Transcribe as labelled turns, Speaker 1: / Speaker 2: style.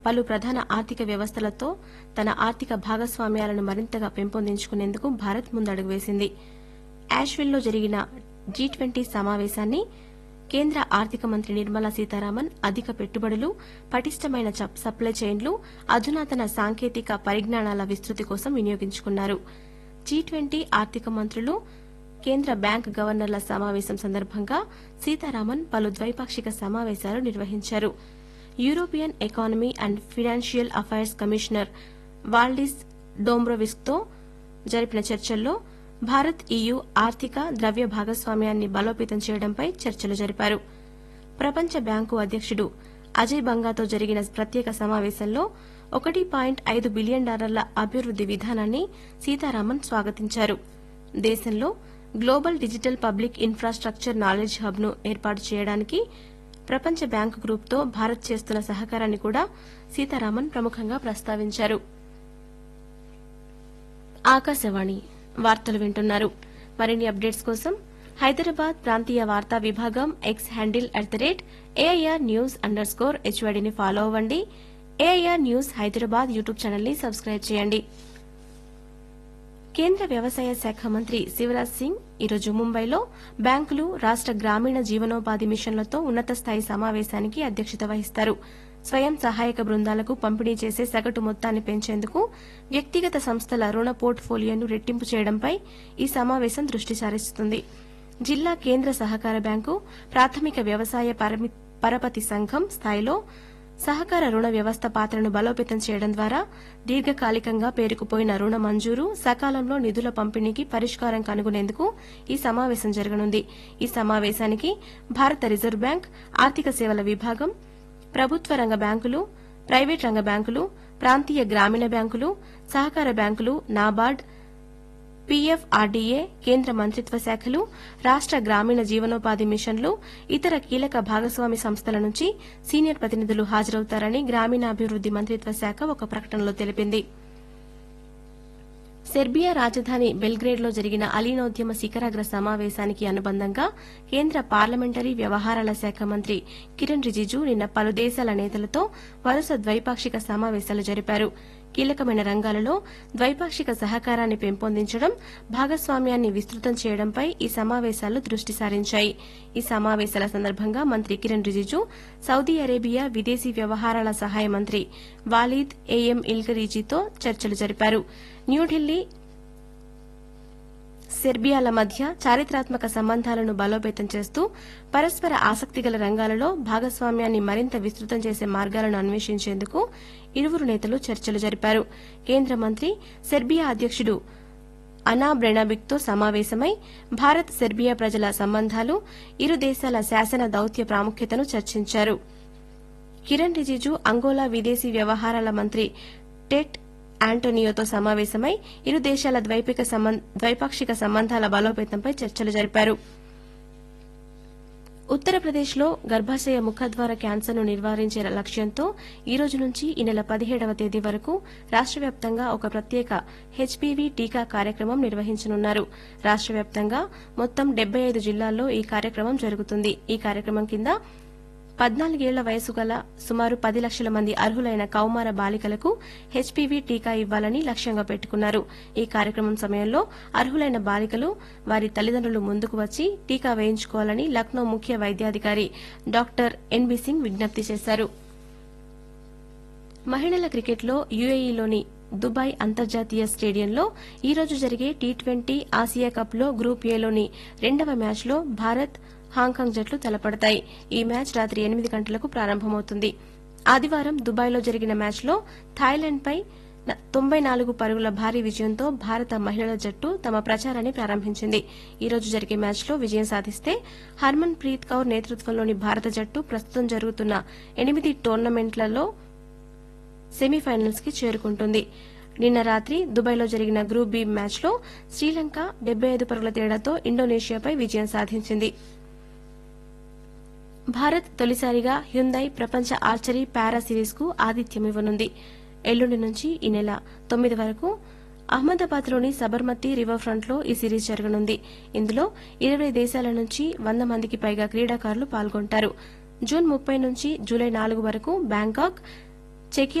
Speaker 1: పలు ప్రధాన ఆర్థిక వ్యవస్థలతో తన ఆర్థిక భాగస్వామ్యాలను మరింతగా పెంపొందించుకునేందుకు భారత్ ముందడుగు వేసింది యాష్విల్లో జరిగిన జీ ట్వంటీ సమావేశాన్ని కేంద్ర ఆర్థిక మంత్రి నిర్మలా సీతారామన్ అధిక పెట్టుబడులు పటిష్టమైన చప్- సప్లై చైన్లు అధునాతన సాంకేతిక పరిజ్ఞానాల విస్తృతి కోసం వినియోగించుకున్నారు జీ ట్వంటీ ఆర్థిక మంత్రులు కేంద్ర బ్యాంక్ గవర్నర్ల సమావేశం సందర్భంగా సీతారామన్ పలు ద్వైపాక్షిక సమావేశాలు నిర్వహించారు European economy and financial affairs commissioner Valdis డోమ్రోవిస్క్తో జరిపిన చర్చల్లో భారత్ ఈయూ ఆర్థిక ద్రవ్య భాగస్వామ్యాన్ని బలోపేతం చేయడంపై చర్చలు జరిపారు ప్రపంచ బ్యాంకు అధ్యకుడు అజయ్ బంగాతో జరిగిన ప్రత్యేక సమావేశంలో ఒకటి పాయింట్ ఐదు బిలియన్ డాలర్ల అభివృద్ది విధానాన్ని సీతారామన్ స్వాగతించారు దేశంలో global digital public infrastructure knowledge hub ను ఏర్పాటు చేయడానికి ప్రపంచ బ్యాంకు గ్రూప్తో భారత్ చేస్తున్న సహకారాన్ని కూడా సీతారామన్ ప్రముఖంగా ప్రస్తావించారు ఆకాశవాణి వార్తలు వింటున్నారు మరిన్ని అప్డేట్స్ కోసం హైదరాబాద్ ప్రాంతీయ వార్తా విభాగం X handle at the rate A I R news underscore హెచ్వైడీని ఫాలో అవ్వండి A I R news Hyderabad YouTube channel ని సబ్స్క్రైబ్ చేయండి కేంద్ర వ్యవసాయ శాఖ మంత్రి శివరాజ్ సింగ్ ఈరోజు ముంబైలో బ్యాంకులు రాష్ట గ్రామీణ జీవనోపాధి మిషన్లతో ఉన్నత స్థాయి సమావేశానికి అధ్యక్షత వహిస్తారు స్వయం సహాయక బృందాలకు పంపిణీ చేసే సగటు మొత్తాన్ని పెంచేందుకు వ్యక్తిగత సంస్థల రుణ పోర్ట్ఫోలియోను రెట్టింపు చేయడంపై ఈ సమావేశం దృష్టి సారిస్తుంది జిల్లా కేంద్ర సహకార బ్యాంకు ప్రాథమిక వ్యవసాయ పరమి- పరపతి సంఘం స్థాయిలో సహకార రుణ వ్యవస్థ పాత్రను బలోపేతం చేయడం ద్వారా దీర్ఘకాలికంగా పేరుకుపోయిన రుణ మంజూరు సకాలంలో నిధుల పంపిణీకి పరిష్కారం కనుగొనేందుకు ఈ సమావేశం జరగనుంది ఈ సమావేశానికి భారత రిజర్వ్ బ్యాంక్ ఆర్థిక సేవల విభాగం ప్రభుత్వ రంగ బ్యాంకులు ప్రైవేట్ రంగ బ్యాంకులు ప్రాంతీయ గ్రామీణ బ్యాంకులు సహకార బ్యాంకులు నాబార్డ్ పీఎఫ్ఆర్డీఏ కేంద్ర మంత్రిత్వ శాఖలు రాష్ట గ్రామీణ జీవనోపాధి మిషన్లు ఇతర కీలక భాగస్వామి సంస్థల నుంచి సీనియర్ ప్రతినిధులు హాజరవుతారని గ్రామీణాభివృద్ది మంత్రిత్వ శాఖ ఒక ప్రకటనలో తెలిపింది సెర్బియా రాజధాని బెల్గ్రేడ్లో జరిగిన అలీనోద్యమ శిఖరాగ్ర సమావేశానికి అనుబంధంగా కేంద్ర పార్లమెంటరీ వ్యవహారాల శాఖ మంత్రి కిరణ్ రిజిజు నిన్న పలు దేశాల నేతలతో వరుస ద్వైపాక్షిక సమావేశాలు జరిపారు కీలకమైన రంగాలలో ద్వైపాక్షిక సహకారాన్ని పెంపొందించడం భాగస్వామ్యాన్ని విస్తృతం చేయడంపై ఈ సమావేశాలు దృష్టి సారించాయి ఈ సమావేశాల సందర్భంగా మంత్రి కిరణ్ రిజిజు సౌదీ అరేబియా విదేశీ వ్యవహారాల సహాయ మంత్రి వాలీద్ ఏఎం ఇల్గరీజీతో చర్చలు జరిపారు న్యూఢిల్లీ సెర్బియాల మధ్య చారిత్రాత్మక సంబంధాలను బలోపేతం చేస్తూ పరస్పర ఆసక్తిగల రంగాలలో భాగస్వామ్యాన్ని మరింత విస్తృతం చేసే మార్గాలను అన్వేషించేందుకు ఇరువురు నేతలు చర్చలు జరిపారు కేంద్ర మంత్రి సెర్బియా అధ్యకుడు అనా బ్రెనాబిక్తో సమావేశమై భారత్ సెర్బియా ప్రజల సంబంధాలు ఇరు దేశాల శాసన దౌత్య ప్రాముఖ్యతను చర్చించారు కిరణ్ రిజిజు అంగోలా విదేశీ వ్యవహారాల మంత్రి టెట్ ఆంటోనియోతో సమావేశమై ఇరు దేశాల ద్వైపిక సంబం- ద్వైపాక్షిక సంబంధాల బలోపేతంపై చర్చలు జరిపారు ఉత్తరప్రదేశ్లో గర్భాశయ ముఖద్వార క్యాన్సర్ను నివారించే లక్ష్యంతో ఈ రోజు నుంచి ఈ నెల పదిహేడవ తేదీ వరకు రాష్ట వ్యాప్తంగా ఒక ప్రత్యేక హెచ్పీవీ టీకా కార్యక్రమం నిర్వహించనున్నారు రాష్ట వ్యాప్తంగా మొత్తం డెబ్బై ఐదు జిల్లాల్లో ఈ కార్యక్రమం జరుగుతుంది ఈ కార్యక్రమం కింద పద్నాలుగేళ్ల వయసు గల సుమారు పది లక్షల మంది అర్హులైన కౌమార బాలికలకు హెచ్పీవీ టీకా ఇవ్వాలని లక్ష్యంగా పెట్టుకున్నారు ఈ కార్యక్రమం సమయంలో అర్హులైన బాలికలు వారి తల్లిదండ్రులు ముందుకు వచ్చి టీకా వేయించుకోవాలని లక్నో ముఖ్య వైద్యాధికారి డాక్టర్ ఎన్బి సింగ్ విజ్ఞప్తి చేశారు మహిళల క్రికెట్లో యుఏఈలోని దుబాయ్ అంతర్జాతీయ స్టేడియంలో ఈ రోజు జరిగే టీ ట్వంటీ ఆసియా కప్లో గ్రూప్ ఏలోని రెండవ మ్యాచ్లో భారత్ హాంకాంగ్ జట్లు తలపడతాయి ఈ మ్యాచ్ రాత్రి ఎనిమిది గంటలకు ప్రారంభమవుతుంది ఆదివారం దుబాయ్లో జరిగిన మ్యాచ్లో థాయిలాండ్పై న- తొంభై నాలుగు పరుగుల భారీ విజయంతో భారత మహిళల జట్టు తమ ప్రచారాన్ని ప్రారంభించింది ఈ రోజు జరిగే మ్యాచ్లో విజయం సాధిస్తే హర్మన్ ప్రీత్ కౌర్ నేతృత్వంలోని భారత జట్టు ప్రస్తుతం జరుగుతున్న ఎనిమిది టోర్నమెంట్లలో సెమీఫైనల్స్ కి చేరుకుంటుంది నిన్న రాత్రి దుబాయ్లో జరిగిన గ్రూప్ బి మ్యాచ్లో శ్రీలంక డెబ్బై ఐదు పరుగుల తేడాతో ఇండోనేషియాపై విజయం సాధించింది భారత్ తొలిసారిగా హ్యుందై ప్రపంచ ఆర్చరీ పారా సిరీస్ కు ఆతిథ్యమివ్వనుంది ఎల్లుండి నుంచి ఈ నెల తొమ్మిది వరకు అహ్మదాబాద్లోని సబర్మతి రివర్ ఫ్రంట్లో ఈ సిరీస్ జరగనుంది ఇందులో ఇరవై దేశాల నుంచి వంద మందికి పైగా క్రీడాకారులు పాల్గొంటారు జూన్ ముప్పై నుంచి జూలై నాలుగు వరకు బ్యాంకాక్ చెకియా